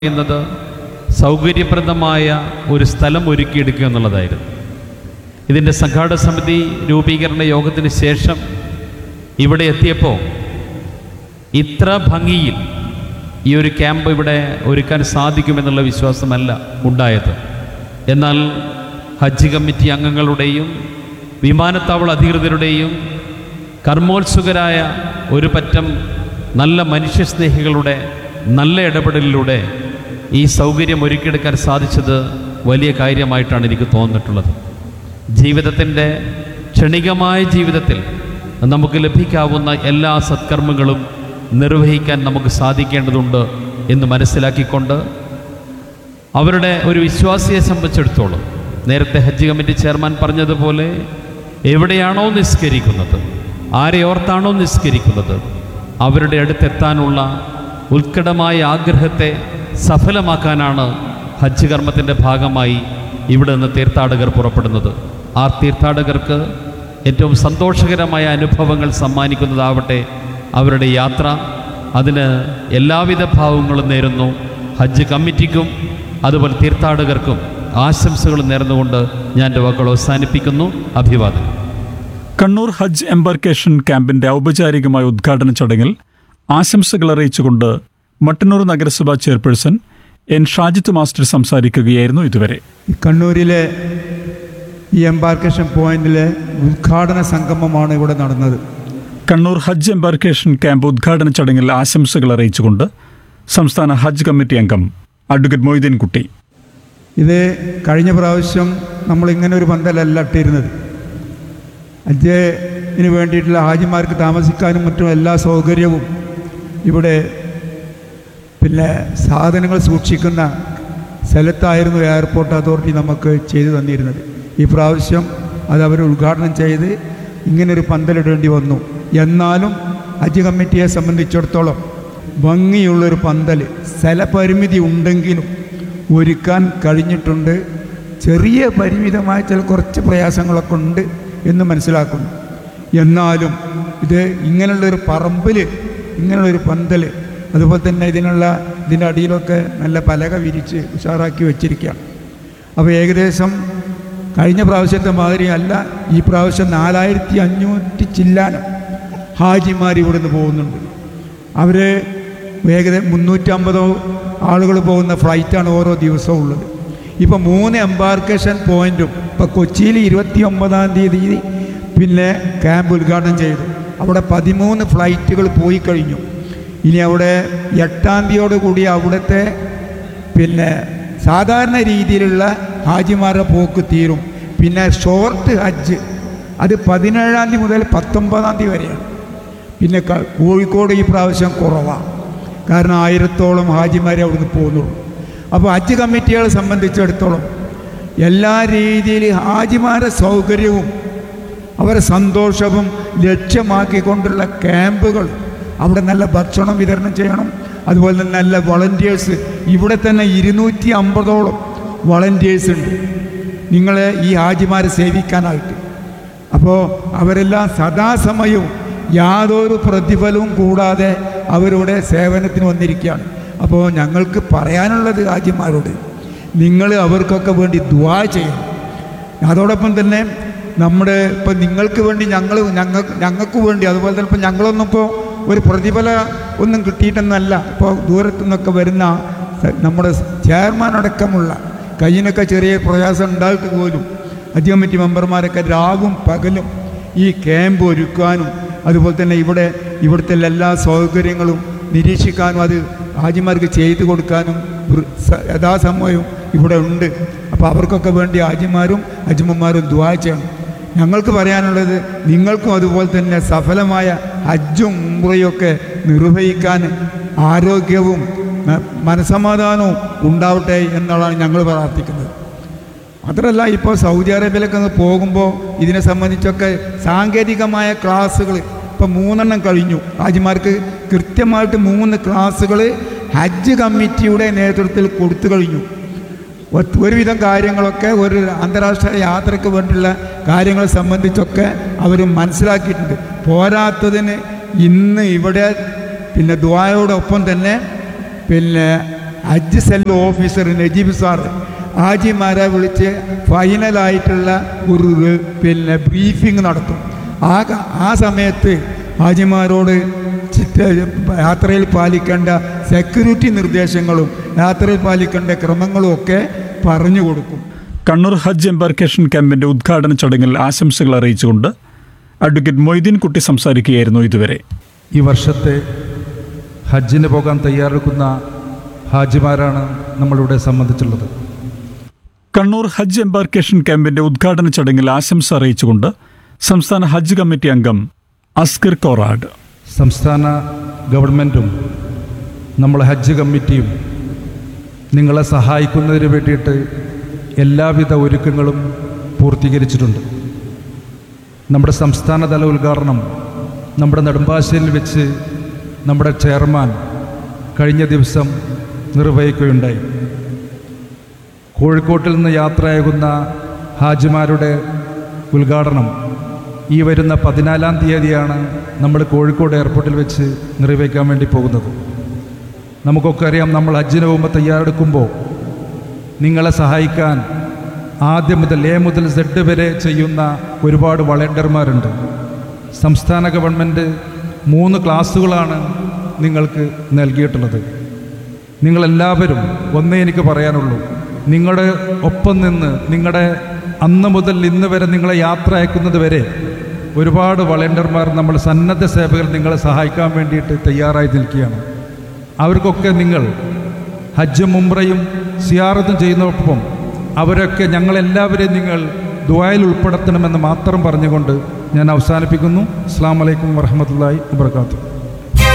പറയുന്നത് സൗകര്യപ്രദമായ ഒരു സ്ഥലം ഒരുക്കിയെടുക്കുക എന്നുള്ളതായിരുന്നു ഇതിൻ്റെ സംഘാടക സമിതി രൂപീകരണ യോഗത്തിന് ശേഷം ഇവിടെ എത്തിയപ്പോൾ ഇത്ര ഭംഗിയിൽ ഈ ഒരു ക്യാമ്പ് ഇവിടെ ഒരുക്കാൻ സാധിക്കുമെന്നുള്ള വിശ്വാസമല്ല ഉണ്ടായത് എന്നാൽ ഹജ്ജ് കമ്മിറ്റി അംഗങ്ങളുടെയും വിമാനത്താവള അധികൃതരുടെയും കർമ്മോത്സുകരായ ഒരു പറ്റം നല്ല മനുഷ്യസ്നേഹികളുടെ നല്ല ഇടപെടലിലൂടെ ഈ സൗകര്യം ഒരുക്കിയെടുക്കാൻ സാധിച്ചത് വലിയ കാര്യമായിട്ടാണ് എനിക്ക് തോന്നിയിട്ടുള്ളത് ജീവിതത്തിൻ്റെ ക്ഷണികമായ ജീവിതത്തിൽ നമുക്ക് ലഭിക്കാവുന്ന എല്ലാ സത്കർമ്മങ്ങളും നിർവഹിക്കാൻ നമുക്ക് സാധിക്കേണ്ടതുണ്ട് എന്ന് മനസ്സിലാക്കിക്കൊണ്ട് അവരുടെ ഒരു വിശ്വാസിയെ സംബന്ധിച്ചിടത്തോളം നേരത്തെ ഹജ്ജ് കമ്മിറ്റി ചെയർമാൻ പറഞ്ഞതുപോലെ എവിടെയാണോ നിസ്കരിക്കുന്നത് ആരെ ഓർത്താണോ നിസ്കരിക്കുന്നത് അവരുടെ അടുത്തെത്താനുള്ള ഉത്കടമായ ആഗ്രഹത്തെ സഫലമാക്കാനാണ് ഹജ്ജ് കർമ്മത്തിൻ്റെ ഭാഗമായി ഇവിടെ നിന്ന് തീർത്ഥാടകർ പുറപ്പെടുന്നത് ആ തീർത്ഥാടകർക്ക് ഏറ്റവും സന്തോഷകരമായ അനുഭവങ്ങൾ സമ്മാനിക്കുന്നതാവട്ടെ അവരുടെ യാത്ര അതിന് എല്ലാവിധ ഭാവങ്ങളും നേരുന്നു ഹജ്ജ് കമ്മിറ്റിക്കും അതുപോലെ തീർത്ഥാടകർക്കും ആശംസകൾ നേർന്നുകൊണ്ട് ഞാൻ എൻ്റെ വാക്കുകൾ അവസാനിപ്പിക്കുന്നു അഭിവാദനം കണ്ണൂർ ഹജ്ജ് എംബാർക്കേഷൻ ക്യാമ്പിന്റെ ഔപചാരികമായ ഉദ്ഘാടന ചടങ്ങിൽ ആശംസകൾ അറിയിച്ചുകൊണ്ട് മട്ടന്നൂർ നഗരസഭാ ചെയർപേഴ്സൺ എൻ ഷാജിത്ത് മാസ്റ്റർ സംസാരിക്കുകയായിരുന്നു ഇതുവരെ ഈ കണ്ണൂരിലെ ഈ എംബാർക്കേഷൻ പോയിന്റിലെ ഉദ്ഘാടന സംഗമമാണ് ഇവിടെ നടന്നത് കണ്ണൂർ ഹജ്ജ് എംബാർക്കേഷൻ ക്യാമ്പ് ഉദ്ഘാടന ചടങ്ങിൽ ആശംസകൾ അറിയിച്ചുകൊണ്ട് സംസ്ഥാന ഹജ്ജ് കമ്മിറ്റി അംഗം അഡ്വക്കേറ്റ് മൊയ്തീൻ കുട്ടി ഇത് കഴിഞ്ഞ പ്രാവശ്യം നമ്മൾ ഇങ്ങനെ ഒരു പന്തലല്ല ഇട്ടിരുന്നത് ഹജ്ജിന് വേണ്ടിയിട്ടുള്ള ഹാജിമാർക്ക് താമസിക്കാനും മറ്റും എല്ലാ സൗകര്യവും ഇവിടെ പിന്നെ സാധനങ്ങൾ സൂക്ഷിക്കുന്ന സ്ഥലത്തായിരുന്നു എയർപോർട്ട് അതോറിറ്റി നമുക്ക് ചെയ്തു തന്നിരുന്നത് ഈ പ്രാവശ്യം അത് അവർ ഉദ്ഘാടനം ചെയ്ത് ഇങ്ങനൊരു പന്തലിടേണ്ടി വന്നു എന്നാലും ഹജ്ജ് കമ്മിറ്റിയെ സംബന്ധിച്ചിടത്തോളം ഭംഗിയുള്ളൊരു പന്തൽ സ്ഥലപരിമിതി ഉണ്ടെങ്കിലും ഒരുക്കാൻ കഴിഞ്ഞിട്ടുണ്ട് ചെറിയ പരിമിതമായ ചില കുറച്ച് പ്രയാസങ്ങളൊക്കെ ഉണ്ട് എന്ന് മനസ്സിലാക്കുന്നു എന്നാലും ഇത് ഇങ്ങനെയുള്ളൊരു പറമ്പിൽ ഇങ്ങനെയുള്ളൊരു പന്തൽ അതുപോലെ തന്നെ ഇതിനുള്ള ഇതിൻ്റെ അടിയിലൊക്കെ നല്ല പലക വിരിച്ച് ഉഷാറാക്കി വെച്ചിരിക്കുകയാണ് അപ്പോൾ ഏകദേശം കഴിഞ്ഞ പ്രാവശ്യത്തെ മാതിരി അല്ല ഈ പ്രാവശ്യം നാലായിരത്തി അഞ്ഞൂറ്റി ചില്ലാനം ഹാജിമാർ ഇവിടുന്ന് പോകുന്നുണ്ട് അവർ ഏകദേശം മുന്നൂറ്റമ്പതോ ആളുകൾ പോകുന്ന ഫ്ലൈറ്റാണ് ഓരോ ദിവസവും ഉള്ളത് ഇപ്പോൾ മൂന്ന് എംബാർക്കേഷൻ പോയിൻറ്റും ഇപ്പോൾ കൊച്ചിയിൽ ഇരുപത്തി ഒമ്പതാം തീയതി പിന്നെ ക്യാമ്പ് ഉദ്ഘാടനം ചെയ്തു അവിടെ പതിമൂന്ന് ഫ്ലൈറ്റുകൾ പോയി കഴിഞ്ഞു ഇനി അവിടെ എട്ടാം തീയതിയോട് കൂടി അവിടുത്തെ പിന്നെ സാധാരണ രീതിയിലുള്ള ഹാജിമാരുടെ പോക്ക് തീരും പിന്നെ ഷോർട്ട് ഹജ്ജ് അത് പതിനേഴാം തീയതി മുതൽ പത്തൊമ്പതാം തീയതി വരെയാണ് പിന്നെ ക- കോഴിക്കോട് ഈ പ്രാവശ്യം കുറവാണ് കാരണം ആയിരത്തോളം ഹാജിമാരെ അവിടുന്ന് പോകുന്നുള്ളൂ അപ്പോൾ ഹജ്ജ് കമ്മിറ്റികളെ സംബന്ധിച്ചിടത്തോളം എല്ലാ രീതിയിലും ഹാജിമാരെ സൗകര്യവും അവരെ സന്തോഷവും ലക്ഷ്യമാക്കിക്കൊണ്ടുള്ള ക്യാമ്പുകൾ അവിടെ നല്ല ഭക്ഷണം വിതരണം ചെയ്യണം അതുപോലെ തന്നെ നല്ല വളണ്ടിയേഴ്സ് ഇവിടെ തന്നെ ഇരുന്നൂറ്റി അമ്പതോളം വളണ്ടിയേഴ്സ് ഉണ്ട് നിങ്ങളെ ഈ ഹാജിമാരെ സേവിക്കാനായിട്ട് അപ്പോൾ അവരെല്ലാം സദാസമയവും യാതൊരു പ്രതിഫലവും കൂടാതെ അവരുടെ സേവനത്തിന് വന്നിരിക്കുകയാണ് അപ്പോൾ ഞങ്ങൾക്ക് പറയാനുള്ളത് ഹാജിമാരോട് നിങ്ങൾ അവർക്കൊക്കെ വേണ്ടി ദ്വാ ചെയ്യണം അതോടൊപ്പം തന്നെ നമ്മുടെ ഇപ്പം നിങ്ങൾക്ക് വേണ്ടി ഞങ്ങൾ ഞങ്ങൾ ഞങ്ങൾക്ക് വേണ്ടി അതുപോലെ തന്നെ ഇപ്പം ഞങ്ങളൊന്നും ഇപ്പോൾ ഒരു പ്രതിഫല ഒന്നും കിട്ടിയിട്ടൊന്നല്ല ഇപ്പോൾ ദൂരത്തു നിന്നൊക്കെ വരുന്ന സ- നമ്മുടെ ചെയർമാൻ അടക്കമുള്ള കയ്യിനൊക്കെ ചെറിയ പ്രയാസം ഉണ്ടായിട്ട് പോലും ഹജ്ജ് കമ്മിറ്റി മെമ്പർമാരൊക്കെ രാവും പകലും ഈ ക്യാമ്പ് ഒരുക്കാനും അതുപോലെ തന്നെ ഇവിടെ ഇവിടുത്തെ എല്ലാ സൗകര്യങ്ങളും നിരീക്ഷിക്കാനും അത് ഹാജിമാർക്ക് ചെയ്തു കൊടുക്കാനും വൃ- സ- യഥാസമയവും ഇവിടെ ഉണ്ട് അപ്പോൾ അവർക്കൊക്കെ വേണ്ടി ഹാജിമാരും ഹജ്മന്മാരും ദ്വാ ചെയ്യണം ഞങ്ങൾക്ക് പറയാനുള്ളത് നിങ്ങൾക്കും അതുപോലെ തന്നെ സഫലമായ ഹജ്ജും ഉംറയൊക്കെ നിർവഹിക്കാൻ ആരോഗ്യവും മ- മനസമാധാനവും ഉണ്ടാവട്ടെ എന്നുള്ളതാണ് ഞങ്ങൾ പ്രാർത്ഥിക്കുന്നത് മാത്രമല്ല ഇപ്പോൾ സൗദി അറേബ്യയിലൊക്കെ ഒന്ന് പോകുമ്പോൾ ഇതിനെ സംബന്ധിച്ചൊക്കെ സാങ്കേതികമായ ക്ലാസ്സുകൾ ഇപ്പോൾ മൂന്നെണ്ണം കഴിഞ്ഞു ഹാജിമാർക്ക് കൃത്യമായിട്ട് മൂന്ന് ക്ലാസ്സുകൾ ഹജ്ജ് കമ്മിറ്റിയുടെ നേതൃത്വത്തിൽ കൊടുത്തു കഴിഞ്ഞു ഒ- ഒരുവിധം കാര്യങ്ങളൊക്കെ ഒരു അന്താരാഷ്ട്ര യാത്രയ്ക്ക് വേണ്ടിയുള്ള കാര്യങ്ങളെ സംബന്ധിച്ചൊക്കെ അവർ മനസ്സിലാക്കിയിട്ടുണ്ട് പോരാത്തതിന് ഇന്ന് ഇവിടെ പിന്നെ ദ്വായോടൊപ്പം തന്നെ പിന്നെ ഹജ്ജ് സെൽ ഓഫീസർ നജീബ് സാർ ആജിമാരെ വിളിച്ച് ഫൈനലായിട്ടുള്ള ഒരു റി- പിന്നെ ബ്രീഫിംഗ് നടത്തും ആ ക- ആ സമയത്ത് ഹാജിമാരോട് ചിറ്റ യാത്രയിൽ പാലിക്കേണ്ട സെക്യൂരിറ്റി നിർദ്ദേശങ്ങളും യാത്രയിൽ പാലിക്കേണ്ട ക്രമങ്ങളും ഒക്കെ പറഞ്ഞു കൊടുക്കും കണ്ണൂർ ഹജ്ജ് എംബാർക്കേഷൻ ക്യാമ്പിന്റെ ഉദ്ഘാടന ചടങ്ങിൽ ആശംസകൾ അറിയിച്ചുകൊണ്ട് അഡ്വക്കേറ്റ് മൊയ്തീൻ കുട്ടി സംസാരിക്കുകയായിരുന്നു ഇതുവരെ ഈ വർഷത്തെ ഹജ്ജിന് പോകാൻ തയ്യാറെടുക്കുന്ന ഹാജിമാരാണ് നമ്മളിവിടെ സംബന്ധിച്ചുള്ളത് കണ്ണൂർ ഹജ്ജ് എംബാർക്കേഷൻ ക്യാമ്പിന്റെ ഉദ്ഘാടന ചടങ്ങിൽ ആശംസ അറിയിച്ചുകൊണ്ട് സംസ്ഥാന ഹജ്ജ് കമ്മിറ്റി അംഗം അസ്കർ കോറാഡ് സംസ്ഥാന ഗവൺമെൻറ്റും നമ്മളെ ഹജ്ജ് കമ്മിറ്റിയും നിങ്ങളെ സഹായിക്കുന്നതിന് വേണ്ടിയിട്ട് എല്ലാവിധ ഒരുക്കങ്ങളും പൂർത്തീകരിച്ചിട്ടുണ്ട് നമ്മുടെ സംസ്ഥാനതല ഉദ്ഘാടനം നമ്മുടെ നെടുമ്പാശ്ശേരിയിൽ വെച്ച് നമ്മുടെ ചെയർമാൻ കഴിഞ്ഞ ദിവസം നിർവഹിക്കുകയുണ്ടായി കോഴിക്കോട്ടിൽ നിന്ന് യാത്രയാകുന്ന ഹാജിമാരുടെ ഉദ്ഘാടനം ഈ വരുന്ന പതിനാലാം തീയതിയാണ് നമ്മൾ കോഴിക്കോട് എയർപോർട്ടിൽ വെച്ച് നിർവഹിക്കാൻ വേണ്ടി പോകുന്നത് നമുക്കൊക്കെ അറിയാം നമ്മൾ ഹജ്ജിന് പോകുമ്പോൾ തയ്യാറെടുക്കുമ്പോൾ നിങ്ങളെ സഹായിക്കാൻ ആദ്യം മുതൽ എ മുതൽ സെഡ് വരെ ചെയ്യുന്ന ഒരുപാട് വളണ്ടിയർമാരുണ്ട് സംസ്ഥാന ഗവൺമെൻറ് മൂന്ന് ക്ലാസ്സുകളാണ് നിങ്ങൾക്ക് നൽകിയിട്ടുള്ളത് നിങ്ങളെല്ലാവരും ഒന്നേ എനിക്ക് പറയാനുള്ളൂ നിങ്ങളുടെ ഒപ്പം നിന്ന് നിങ്ങളുടെ അന്ന് മുതൽ ഇന്ന് വരെ നിങ്ങളെ യാത്ര അയക്കുന്നത് വരെ ഒരുപാട് വളണ്ടിയർമാർ നമ്മൾ സന്നദ്ധ സേവകർ നിങ്ങളെ സഹായിക്കാൻ വേണ്ടിയിട്ട് തയ്യാറായി നിൽക്കുകയാണ് അവർക്കൊക്കെ നിങ്ങൾ ഹജ്ജും മുംറയും സിയാറത്തും ചെയ്യുന്നതോടൊപ്പം അവരൊക്കെ ഞങ്ങളെല്ലാവരെയും നിങ്ങൾ ദുബായിൽ ഉൾപ്പെടുത്തണമെന്ന് മാത്രം പറഞ്ഞുകൊണ്ട് ഞാൻ അവസാനിപ്പിക്കുന്നു അസ്സാം വലൈക്കും വറഹമത്തല്ലാഹി വാബർക്കാത്തു